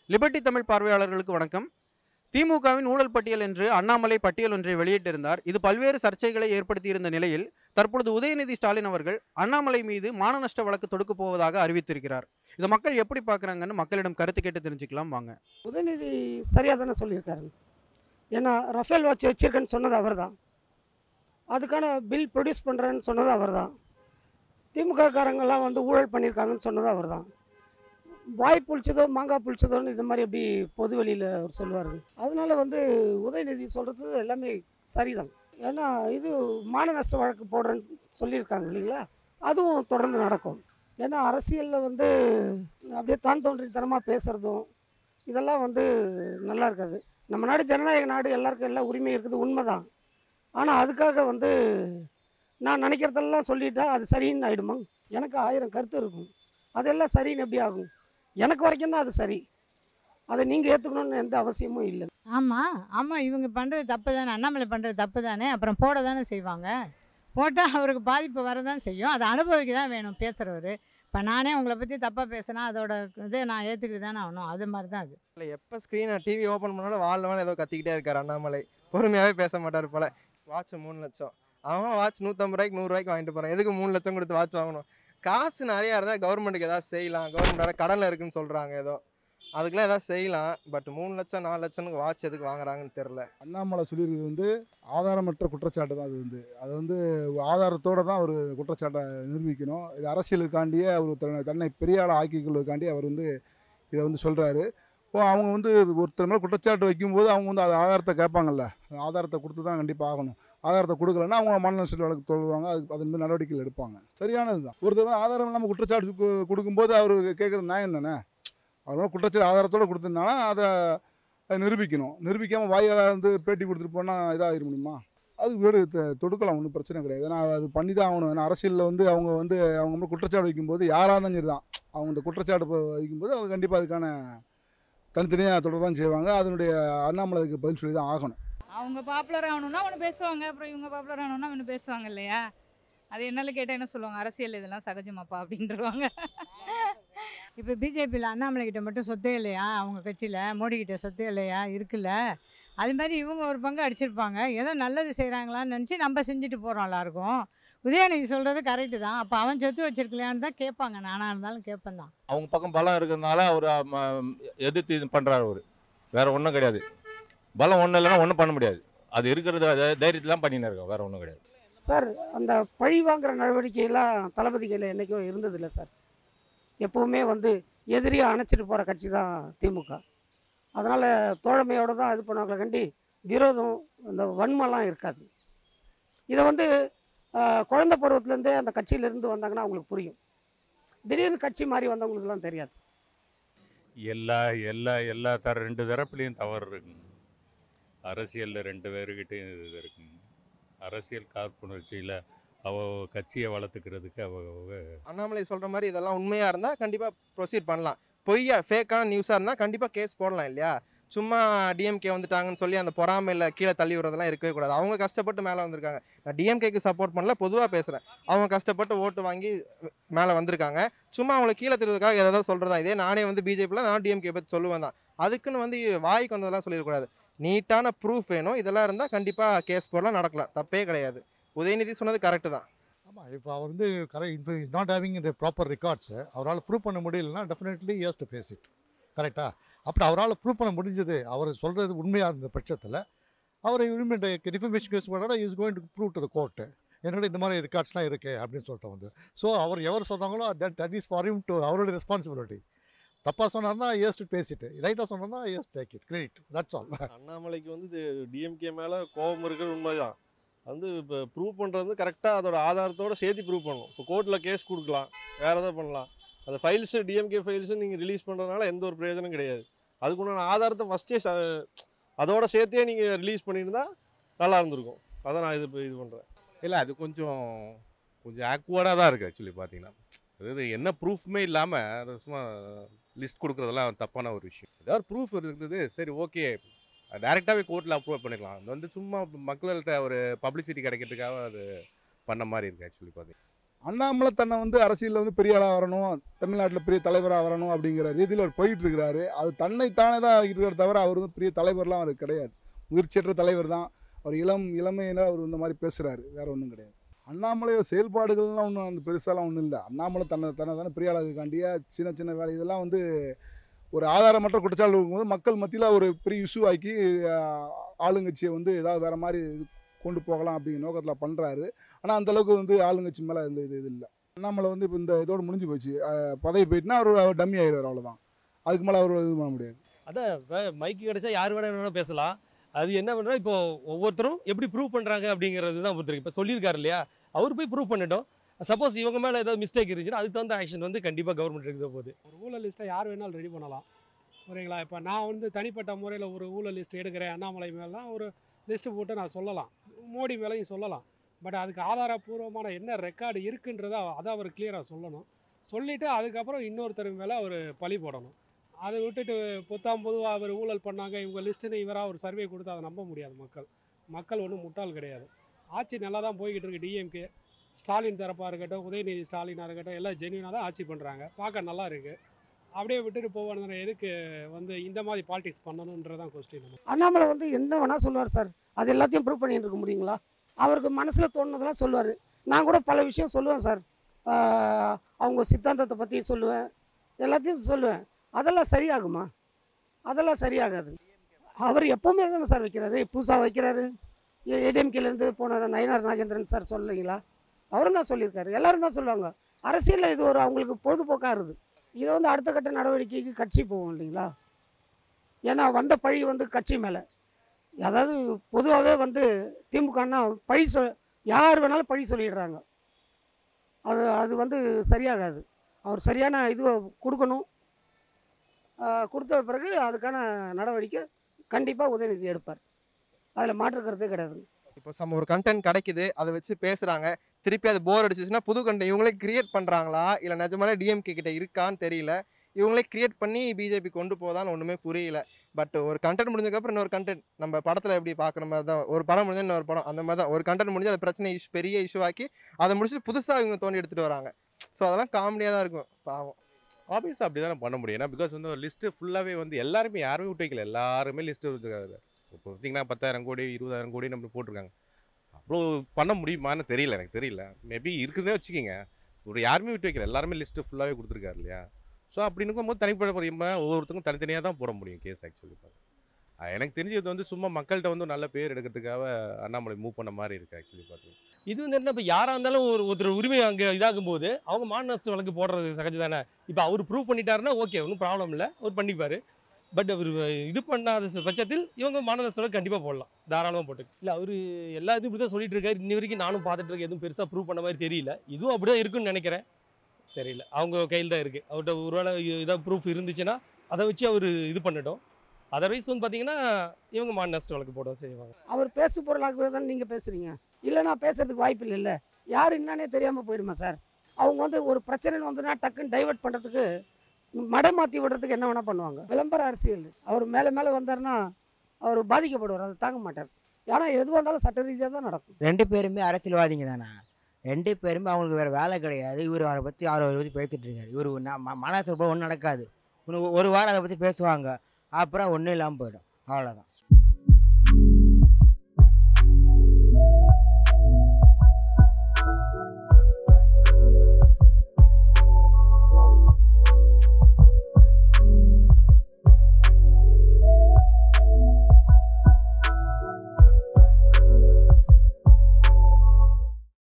Liberty Tamil பார்வையாளர்களுக்கு வணக்கம் திமுகவின் ஊழல் பட்டியல் என்று அண்ணாமலை பட்டியல் ஒன்றை வெளியிட்டிருந்தார் இது பல்வேறு சர்ச்சைகளை ஏற்படுத்தியிருந்த நிலையில் தற்பொழுது உதயநிதி ஸ்டாலின் அவர்கள் அண்ணாமலை மீது மான நஷ்ட வழக்கு தொடுக்கப் போவதாக அறிவித்திருக்கிறார் இதை மக்கள் எப்படி பார்க்குறாங்கன்னு மக்களிடம் கருத்து கேட்டு தெரிஞ்சுக்கலாம் வாங்க உதயநிதி சரியாக தானே சொல்லியிருக்காரு ஏன்னா ரஃபேல் வாட்ச் வச்சிருக்கேன்னு சொன்னது அவர் தான் அதுக்கான பில் ப்ரொடியூஸ் பண்ணுறேன்னு சொன்னது அவர் தான் திமுககாரங்கெல்லாம் வந்து ஊழல் பண்ணியிருக்காங்கன்னு சொன்னது அவர் தான் வாய் புளிச்சதோ மாங்காய் புளிச்சதோன்னு இது மாதிரி எப்படி பொது வெளியில் அவர் சொல்லுவார் அதனால வந்து உதயநிதி சொல்கிறது எல்லாமே சரிதான் ஏன்னா இது மான நஷ்ட வழக்கு போடுறேன்னு சொல்லியிருக்காங்க இல்லைங்களா அதுவும் தொடர்ந்து நடக்கும் ஏன்னா அரசியலில் வந்து அப்படியே தான் தோன்றித்தனமாக பேசுகிறதும் இதெல்லாம் வந்து நல்லா இருக்காது நம்ம நாடு ஜனநாயக நாடு எல்லாருக்கும் எல்லா உரிமை இருக்குது உண்மைதான் ஆனால் அதுக்காக வந்து நான் நினைக்கிறதெல்லாம் சொல்லிட்டா அது சரின்னு ஆகிடுமா எனக்கு ஆயிரம் கருத்து இருக்கும் அதெல்லாம் சரின்னு எப்படி ஆகும் எனக்கு வரைக்கும் தான் அது சரி அதை நீங்கள் ஏற்றுக்கணும்னு எந்த அவசியமும் இல்லை ஆமாம் ஆமாம் இவங்க பண்ணுறது தப்பு தானே அண்ணாமலை பண்ணுறது தப்பு தானே அப்புறம் போட தானே செய்வாங்க போட்டால் அவருக்கு பாதிப்பு வரதான் செய்யும் அதை அனுபவிக்க தான் வேணும் பேசுகிறவர் இப்போ நானே உங்களை பற்றி தப்பாக பேசினா அதோட இதை நான் ஏற்றுக்கிட்டு தானே ஆகணும் அது மாதிரி தான் அது இல்லை எப்போ ஸ்க்ரீனை டிவி ஓப்பன் பண்ணாலும் வாழ் வாழ் ஏதோ கத்திக்கிட்டே இருக்கார் அண்ணாமலை பொறுமையாகவே பேச மாட்டார் போல வாட்ச் மூணு லட்சம் அவன் வாட்ச் நூற்றம்பது ரூபாய்க்கு நூறுரூவாய்க்கு வாங்கிட்டு போகிறான் எதுக்கு மூணு லட்சம் கொடுத்து வாட்ச் வாங்கணும் காசு நிறையா இருந்தால் கவர்மெண்ட்டுக்கு ஏதாவது செய்யலாம் கவர்மெண்ட் வேறு கடனில் இருக்குன்னு சொல்கிறாங்க ஏதோ அதுக்கெலாம் ஏதாவது செய்யலாம் பட் மூணு லட்சம் நாலு லட்சம்னு வாட்ச் எதுக்கு வாங்குறாங்கன்னு தெரில அண்ணாமலை சொல்லியிருக்கிறது வந்து ஆதாரமற்ற குற்றச்சாட்டு தான் அது வந்து அது வந்து ஆதாரத்தோடு தான் ஒரு குற்றச்சாட்டை நிரூபிக்கணும் இது அரசியலுக்காண்டியே அவர் தன்னை தன்னை பெரிய ஆளாக ஆக்கிக்கொள்வதற்காண்டி அவர் வந்து இதை வந்து சொல்கிறாரு இப்போ அவங்க வந்து ஒருத்தர் மேலே குற்றச்சாட்டு வைக்கும்போது அவங்க வந்து அது ஆதாரத்தை கேட்பாங்கல்ல அந்த ஆதாரத்தை கொடுத்து தான் கண்டிப்பாக ஆகணும் ஆதாரத்தை கொடுக்கலன்னா அவங்க மன நஷ்ட வழக்கு தொடருவாங்க அதுக்கு அதன் மீது நடவடிக்கைகள் எடுப்பாங்க சரியானது தான் ஒருத்தர் வந்து ஆதாரம் இல்லாமல் குற்றச்சாட்டு கு- கொடுக்கும்போது அவர் கேட்குறது நியாயம் தானே அவர் மேலே குற்றச்சாட்டு ஆதாரத்தோடு கொடுத்ததுனால அதை அதை நிரூபிக்கணும் நிரூபிக்காமல் வாயால் வந்து பேட்டி கொடுத்துட்டு போனால் இதாகிட முடியுமா அது வீடு த- தொடுக்கலாம் ஒன்றும் பிரச்சனை கிடையாது ஏன்னா அது பண்ணி தான் ஆகணும் ஏன்னா அரசியலில் வந்து அவங்க வந்து அவங்க மேலே குற்றச்சாட்டு வைக்கும்போது யாராக இருந்தாலும் சரி தான் அவங்க இந்த குற்றச்சாட்டு ப- வைக்கும்போது அவங்க கண்டிப்பாக அதுக்கான தனித்தனியாக தொடர தான் செய்வாங்க அதனுடைய அண்ணாமலை அதுக்கு பதில் சொல்லி தான் ஆகணும் அவங்க பாப்புலர் ஆகணும்னா ஒன்று பேசுவாங்க அப்புறம் இவங்க பாப்புலர் ஆகணும்னா ஒன்று பேசுவாங்க இல்லையா அது என்னால் கேட்டால் என்ன சொல்லுவாங்க அரசியல் இதெல்லாம் சகஜமாப்பா அப்படின்றவாங்க இப்போ பிஜேபியில் அண்ணாமலை கிட்ட மட்டும் சொத்தே இல்லையா அவங்க கட்சியில் மோடி கிட்ட சொத்தே இல்லையா இருக்குல்ல அது மாதிரி இவங்க ஒரு பங்கு அடிச்சிருப்பாங்க ஏதோ நல்லது செய்கிறாங்களான்னு நினச்சி நம்ம செஞ்சுட்டு போகிறோம் எல்லாருக்கும் உதயநிதி சொல்கிறது கரெக்டு தான் அப்போ அவன் சொத்து வச்சிருக்கலையான்னு தான் கேட்பாங்க நானாக இருந்தாலும் கேட்பேன் தான் அவங்க பக்கம் பலம் இருக்கிறதுனால அவர் எதிர்த்து இது பண்ணுறாரு அவர் வேற ஒன்றும் கிடையாது பலம் ஒன்றும் இல்லைன்னா ஒன்றும் பண்ண முடியாது அது இருக்கிறத தைரியத்தில் தான் பண்ணின்னு இருக்கோம் வேற ஒன்றும் கிடையாது சார் அந்த பழி வாங்குற நடவடிக்கையெல்லாம் தளபதி கையில் என்றைக்கும் இருந்ததில்லை சார் எப்போவுமே வந்து எதிரியை அணைச்சிட்டு போகிற கட்சி தான் திமுக அதனால் தோழமையோடு தான் இது பண்ணுவாங்களே கண்டி விரோதம் அந்த வன்மம்லாம் இருக்காது இதை வந்து ஆஹ், குழந்தை பருவத்துலேருந்தே அந்த கட்சியிலேருந்து வந்தாங்கன்னா அவங்களுக்கு புரியும் திடீர்னு கட்சி மாறி வந்தவங்களுக்குலாம் தெரியாது எல்லா எல்லா எல்லா தர ரெண்டு தரப்புலையும் தவறு இருக்குங்க அரசியலில் ரெண்டு பேருக்கிட்டையும் இது இருக்குங்க அரசியல் காழ்ப்புணர்ச்சியில் அவ கட்சியை வளர்த்துக்கிறதுக்கு அவ அவ அண்ணாமலை சொல்கிற மாதிரி இதெல்லாம் உண்மையாக இருந்தால் கண்டிப்பாக ப்ரொசீட் பண்ணலாம் பொய்யா ஃபேக்கான நியூஸாக இருந்தால் கண்டிப்பாக கேஸ் போடலாம் இல்லையா சும்மா டிஎம்கே வந்துட்டாங்கன்னு சொல்லி அந்த பொறாமையில் கீழே தள்ளி விடுறதெல்லாம் இருக்கவே கூடாது அவங்க கஷ்டப்பட்டு மேலே வந்திருக்காங்க நான் டிஎம்கேக்கு சப்போர்ட் பண்ணல பொதுவாக பேசுகிறேன் அவங்க கஷ்டப்பட்டு ஓட்டு வாங்கி மேலே வந்திருக்காங்க சும்மா அவங்கள கீழே திருவதுக்காக ஏதாவது சொல்கிறதா இதே நானே வந்து பிஜேபியில் நான் டிஎம்கே பற்றி சொல்லுவேன் தான் அதுக்குன்னு வந்து வாய்க்கு வந்ததெல்லாம் சொல்லிடக்கூடாது நீட்டான ப்ரூஃப் வேணும் இதெல்லாம் இருந்தால் கண்டிப்பாக கேஸ் போடலாம் நடக்கலாம் தப்பே கிடையாது உதயநிதி சொன்னது கரெக்டு தான் ஆமாம் இப்போ அவர் வந்து கரெக்ட் இப்போ நாட் ஹேவிங் இந்த ப்ராப்பர் ரெக்கார்ட்ஸு அவரால் ப்ரூவ் பண்ண முடியலன்னா definitely years to face it கரெக்டா அப்படி அவரால் ப்ரூவ் பண்ண முடிஞ்சது அவர் சொல்கிறது உண்மையாக இருந்த பட்சத்தில் அவர் இனிமேல் டிஃபர்மேஷன் கேஸ் பண்ணால் is going to prove to the court என்னோட இந்த மாதிரி ரெக்கார்ட்ஸ்லாம் இருக்குது அப்படின்னு சொல்லிட்டு வந்து ஸோ அவர் எவர் சொன்னாங்களோ that that is for him to அவரோட ரெஸ்பான்சிபிலிட்டி தப்பாக சொன்னார்னா இயர்ஸ் டு பேசிட்டு ரைட்டாக சொன்னார்னா years take it credit that's all அண்ணாமலைக்கு வந்து டிஎம்கே மேலே கோபம் இருக்கிறது உண்மைதான் வந்து இப்போ ப்ரூவ் பண்ணுறது வந்து கரெக்டாக அதோட ஆதாரத்தோட சேர்த்து ப்ரூவ் பண்ணணும் இப்போ கோர்ட்டில் கேஸ் கொடுக்கலாம் வேறு எதாவது பண்ணலாம் அந்த ஃபைல்ஸு டிஎம்கே ஃபைல்ஸு நீங்கள் ரிலீஸ் பண்ணுறதுனால எந்த ஒரு பிரயோஜனம் கிடையாது அதுக்குண்டான ஆதாரத்தை ஃபஸ்ட்டே ச அதோட சேர்த்தே நீங்கள் ரிலீஸ் பண்ணியிருந்தா நல்லா இருந்திருக்கும் அதான் நான் இது இப்போ இது பண்ணுறேன் இல்லை அது கொஞ்சம் கொஞ்சம் ஆக்வர்டாக தான் இருக்குது ஆக்சுவலி பார்த்தீங்கன்னா அதாவது என்ன ப்ரூஃப்மே இல்லாமல் அது சும்மா லிஸ்ட் கொடுக்குறதெல்லாம் தப்பான ஒரு விஷயம் ஏதாவது ப்ரூஃப் இருந்தது சரி ஓகே டேரெக்டாகவே கோர்ட்டில் அப்ரூவ் பண்ணிக்கலாம் அது வந்து சும்மா மக்கள்கிட்ட ஒரு பப்ளிசிட்டி கிடைக்கிறதுக்காக அது பண்ண மாதிரி இருக்குது ஆக்சுவலி பார்த்தீங்கன்னா அண்ணாமலை தன்னை வந்து அரசியலில் வந்து பெரிய ஆளாக வரணும் தமிழ்நாட்டில் பெரிய தலைவராக வரணும் அப்படிங்கிற ரீதியில் அவர் போயிட்டு இருக்கிறாரு அது தன்னைத்தானே தான் இருக்கிற தவிர அவர் வந்து பெரிய தலைவர்லாம் அவர் கிடையாது முயற்சியற்ற தலைவர் தான் அவர் இளம் இளமையில அவர் இந்த மாதிரி பேசுகிறாரு வேற ஒன்றும் கிடையாது அண்ணாமலையோட செயல்பாடுகள்லாம் ஒன்றும் அந்த பெருசாலாம் ஒன்றும் இல்லை அண்ணாமலை தன்னை தன்னை தானே பெரிய ஆளாக்காண்டிய சின்ன சின்ன வேலை இதெல்லாம் வந்து ஒரு ஆதாரமற்ற குற்றச்சாட்டு இருக்கும்போது மக்கள் மத்தியில் ஒரு பெரிய இஷ்யூ ஆக்கி ஆஹ், ஆளுங்கட்சியை வந்து ஏதாவது வேறு மாதிரி கொண்டு போகலாம் அப்படிங்கிற நோக்கத்தில் பண்ணுறாரு ஆனால் அந்தளவுக்கு வந்து ஆளுங்கட்சி மேலே இந்த இது இது இல்லை அண்ணாமலை வந்து இப்போ இந்த இதோட முடிஞ்சு போச்சு ஆஹ், பதவி போயிட்டுனா அவர் அவர் டம்மி ஆயிடுவார் அவ்வளோதான் அதுக்கு மேலே அவர் இது பண்ண முடியாது அதான் வே- மைக்கு கிடைச்சா யார் வேணா என்ன வேணா பேசலாம் அது என்ன பண்ணுறா இப்போ ஒவ்வொருத்தரும் எப்படி ப்ரூவ் பண்ணுறாங்க அப்படிங்கிறது தான் பொறுத்திருக்கு இப்போ சொல்லியிருக்காரு இல்லையா அவர் போய் ப்ரூவ் பண்ணிட்டோம் சப்போஸ் இவங்க மேலே ஏதாவது மிஸ்டேக் இருந்துச்சுன்னா அதுக்கு தகுந்த ஆக்ஷன் வந்து கண்டிப்பாக கவர்மெண்ட் எடுக்க போகுது ஒரு ஊழல் லிஸ்ட்டை யார் வேணாலும் ரெடி பண்ணலாம் புரியுங்களா இப்போ நான் வந்து தனிப்பட்ட முறையில் ஒரு ஊழல் லிஸ்ட் எடுக்கிறேன் அண்ணாமலை மேலாம் ஒரு லிஸ்ட்டு போட்டு நான் சொல்லலாம் மோடி மேலேயும் சொல்லலாம் பட் அதுக்கு ஆதாரப்பூர்வமான என்ன ரெக்கார்டு இருக்குன்றத அதை அவர் கிளியராக சொல்லணும் சொல்லிவிட்டு அதுக்கப்புறம் இன்னொருத்தர் மேலே அவர் பழி போடணும் அதை விட்டுட்டு பொத்தாம் பொதுவாக அவர் ஊழல் பண்ணாங்க இவங்க லிஸ்ட்டுன்னு இவராக ஒரு சர்வே கொடுத்து அதை நம்ப முடியாது மக்கள் மக்கள் ஒன்றும் முட்டாள் கிடையாது ஆட்சி நல்லா தான் போய்கிட்டு இருக்கு டிஎம்கே ஸ்டாலின் தரப்பாக இருக்கட்டும் உதயநிதி ஸ்டாலினாக இருக்கட்டும் எல்லாம் ஜென்யூனாக தான் ஆட்சி பண்ணுறாங்க பார்க்க நல்லா இருக்குது அப்படியே விட்டுட்டு போவானுங்க எதுக்கு வந்து இந்த மாதிரி பாலிடிக்ஸ் பண்ணணுன்றதான் கொஸ்டின் அண்ணாமலை வந்து என்ன வேணால் சொல்லுவார் சார் அது எல்லாத்தையும் ப்ரூவ் பண்ணிட்டு இருக்க முடியுங்களா அவருக்கு மனசில் தோணுனதெல்லாம் சொல்லுவார் நான் கூட பல விஷயம் சொல்லுவேன் சார் ஆஹ் அவங்க சித்தாந்தத்தை பற்றி சொல்லுவேன் எல்லாத்தையும் சொல்லுவேன் அதெல்லாம் சரியாகுமா அதெல்லாம் சரியாகாது அவர் எப்போவுமே தானே சார் வைக்கிறாரு புதுசாக வைக்கிறாரு ஏடிஎம்கேலேருந்து போன நயனார் நாகேந்திரன் சார் சொல்லலைங்களா அவரும் தான் சொல்லியிருக்காரு எல்லாரும் தான் சொல்லுவாங்க அரசியலில் இது ஒரு அவங்களுக்கு பொழுதுபோக்காக இருக்குது இதை வந்து அடுத்த கட்ட நடவடிக்கைக்கு கட்சி போகும் இல்லைங்களா ஏன்னா வந்த பழி வந்து கட்சி மேலே அதாவது பொதுவாகவே வந்து திமுகன்னா பழி சொல் யார் வேணாலும் பழி சொல்லிடுறாங்க அது அது வந்து சரியாகாது அவர் சரியான இது கொடுக்கணும் ஆஹ் கொடுத்த பிறகு அதுக்கான நடவடிக்கை கண்டிப்பாக உதயநிதி எடுப்பார் அதில் மாற்றுக்கிறதே கிடையாது இப்போ சம் ஒரு கண்டென்ட் கிடைக்குது அதை வச்சு பேசுகிறாங்க திருப்பி அது போர் அடிச்சிச்சுன்னா புது கண்டென்ட் இவங்களே கிரியேட் பண்ணுறாங்களா இல்லை நிஜமாலே டிஎம்கே கிட்ட இருக்கான்னு தெரியல இவங்களே கிரியேட் பண்ணி பிஜேபி கொண்டு போதான்னு ஒன்றுமே புரியல பட் ஒரு கண்டென்ட் முடிஞ்சதுக்கப்புறம் இன்னொரு கண்டென்ட் நம்ம படத்தில் எப்படி பார்க்குற மாதிரி தான் ஒரு படம் முடிஞ்சா இன்னொரு படம் அந்த மாதிரி தான் ஒரு கண்டென்ட் முடிஞ்சு அது பிரச்சனை இஷ்யூ பெரிய இஷ்யூ ஆக்கி அதை முடிச்சுட்டு புதுசாக இவங்க தோண்டி எடுத்துகிட்டு வராங்க ஸோ அதெல்லாம் காமெடியாக தான் இருக்கும் பாவம் ஆப்வியஸாக அப்படி தானே பண்ண முடியும் ஏன்னா பிகாஸ் வந்து ஒரு லிஸ்ட்டு ஃபுல்லாகவே வந்து எல்லாருமே யாருமே விட்டு வைக்கல எல்லாருமே லிஸ்ட்டு இருக்காது இப்போ பார்த்தீங்கன்னா பத்தாயிரம் கோடி இருபதாயிரம் கோடி நம்ம போட்டிருக்காங்க அவ்வளோ பண்ண முடியுமான்னு தெரியல எனக்கு தெரியல மேபி இருக்குதுன்னே வச்சுக்கிங்க ஒரு யாருமே விட்டு வைக்கல எல்லாருமே லிஸ்ட்டு ஃபுல்லாகவே கொடுத்துருக்காரு இல்லையா ஸோ அப்படின்னு இருக்கும்போது தனிப்பட்ட முறையாக ஒவ்வொருத்தருக்கும் தனித்தனியாக தான் போட முடியும் கேஸ் ஆக்சுவலி பார்த்து எனக்கு தெரிஞ்சது வந்து சும்மா மக்கள்கிட்ட வந்து நல்ல பேர் எடுக்கிறதுக்காக அண்ணாமலை மூவ் பண்ண மாதிரி இருக்குது ஆக்சுவலி பார்த்தீங்கன்னா இது வந்து என்ன இப்போ யாராக இருந்தாலும் ஒரு ஒருத்தர் உரிமை அங்கே இதாகும் போது அவங்க மான நஷ்ட வழக்கு போடுறது சகஜம் தானே இப்போ அவர் ப்ரூவ் பண்ணிட்டாருன்னா ஓகே ஒன்றும் ப்ராப்ளம் இல்லை அவர் பண்ணிப்பார் பட் அவர் இது பண்ணாத ச- பட்சத்தில் இவங்க மான நஷ்ட வழக்கு கண்டிப்பாக போடலாம் தாராளமாக போட்டு இல்லை அவர் எல்லா இதுவும் இப்படி தான் சொல்லிட்டு இருக்காரு இன்னி வரைக்கும் நானும் பார்த்துட்டு இருக்கேன் எதுவும் பெருசாக ப்ரூவ் பண்ண மாதிரி தெரியல இதுவும் அப்படி தான் இருக்குன்னு நினைக்கிறேன் தெரியல அவங்க கையில் தான் இருக்குது அவர்கிட்ட ஒருவேளை இதாக ப்ரூஃப் இருந்துச்சுன்னா அதை வச்சு அவர் இது பண்ணட்டும் அதர்வைஸ் வந்து பார்த்தீங்கன்னா இவங்க மான நஷ்ட வழக்கு போட செய்வாங்க அவர் பேசு பொருளாகவே தானே நீங்கள் பேசுகிறீங்க இல்லைன்னா பேசுறதுக்கு வாய்ப்பு இல்லைல்ல யார் என்னன்னே தெரியாமல் போயிடுமா சார் அவங்க வந்து ஒரு பிரச்சனைன்னு வந்துன்னா டக்குன்னு டைவர்ட் பண்ணுறதுக்கு மடை மாற்றி விடுறதுக்கு என்ன வேணால் பண்ணுவாங்க விளம்பர அரசியல் அவர் மேலே மேலே வந்தாருன்னா அவர் பாதிக்கப்படுவார் அதை தாங்க மாட்டார் ஏன்னா எது வந்தாலும் சட்ட ரீதியாக தான் நடக்கும் ரெண்டு பேருமே அரசியல்வாதிங்க தானே ரெண்டு பேருமே அவங்களுக்கு வேறு வேலை கிடையாது இவர் அவரை பற்றி அவரை பற்றி பேசிகிட்டு இருக்காரு இவர் மனசு ஒன்றும் நடக்காது இன்னும் ஒரு வாரம் அதை பற்றி பேசுவாங்க அப்புறம் ஒன்றும் இல்லாமல் போயிடும் அவ்வளோதான்